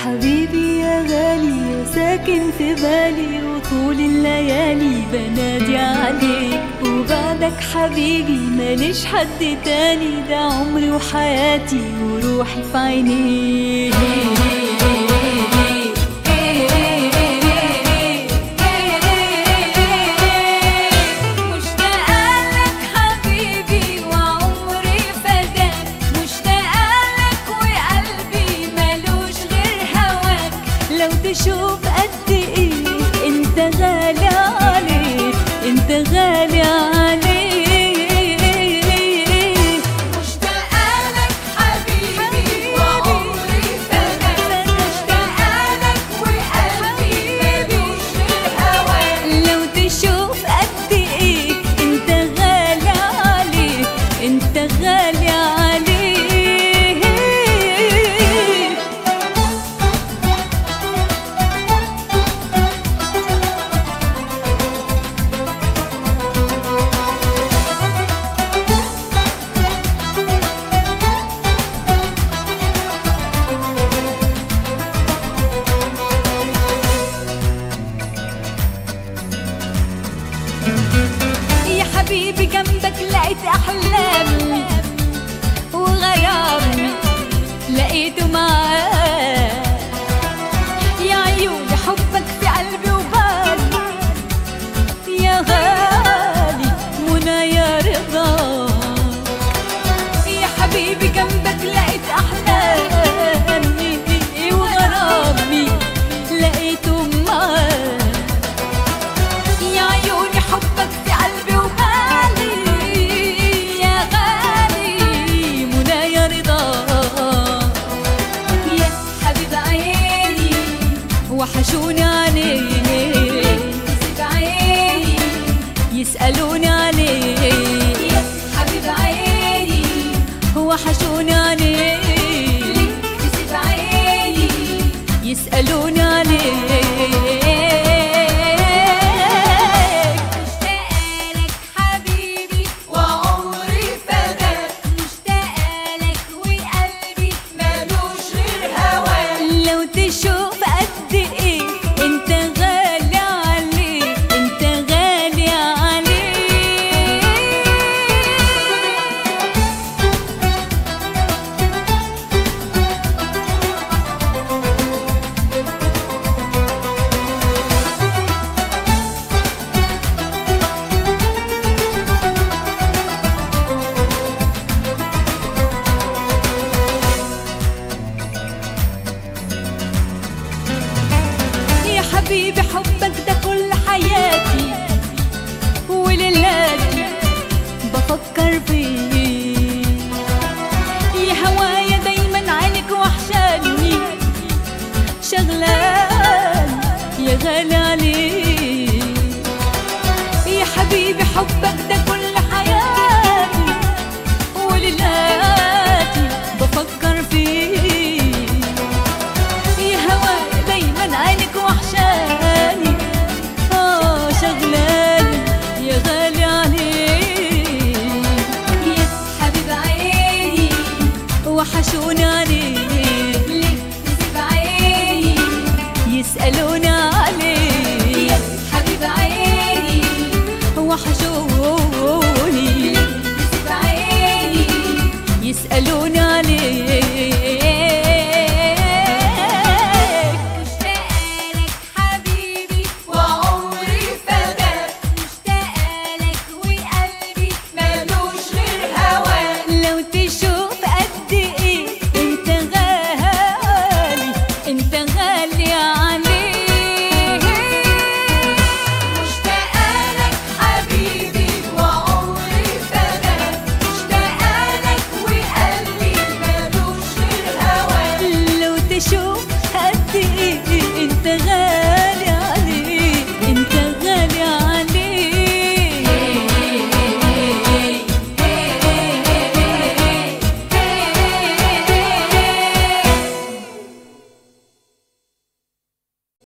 حبيبي يا غالي يا ساكن في بالي وطول الليالي بنادي عليك وبعدك حبيبي ماليش حد تاني ده عمري وحياتي وروحي في عينيك مشتاقة لك حبيبي وعمري فداك مشتاقة لك وقلبي ملوش غير هواك لو تشوف قد ايه انت غالي عليك انت غالي عليك مشتاقة لك حبيبي وعمري فداك مشتاقة لك وقلبي ملوش غير هواك لو تشوف قد ايه انت غالي عليك انت غالي عليك يا حبيبي جنبك لقيت احلامي وغرامي لقيته معاك يا عيوني حبك في قلبي وبالي يا غالي منى يا رضا يا حبيبي جنبك لقيت احلامي وغرامي لقيته معاك يا عيوني حبك في قلبي وبالي يا غالي منى يا رضا يا حبيب عيني وحشوني عليك نسيت عيني يسألوني عليك يا حبيب عيني وحشوني عليك نسيت عيني يسألوني عليك مشتاقة لك حبيبي وعمري فداك مشتاقة لك وقلبي ملوش غير هواك لو تشوف قد ايه انت غالي عليك انت غالي عليك يا حبيبي حبك ده كل حياتي وليلاتي بفكر فيه يا هوايا دايما عينك وحشاني شغلان يا غالي عليك يا حبيبي حبك ده كل حياتي وليلاتي بفكر فيه يا هوا دايما عينك وحشاني اه شغلاني يا غالي عليك يا حبيب عيني وحشوني عليك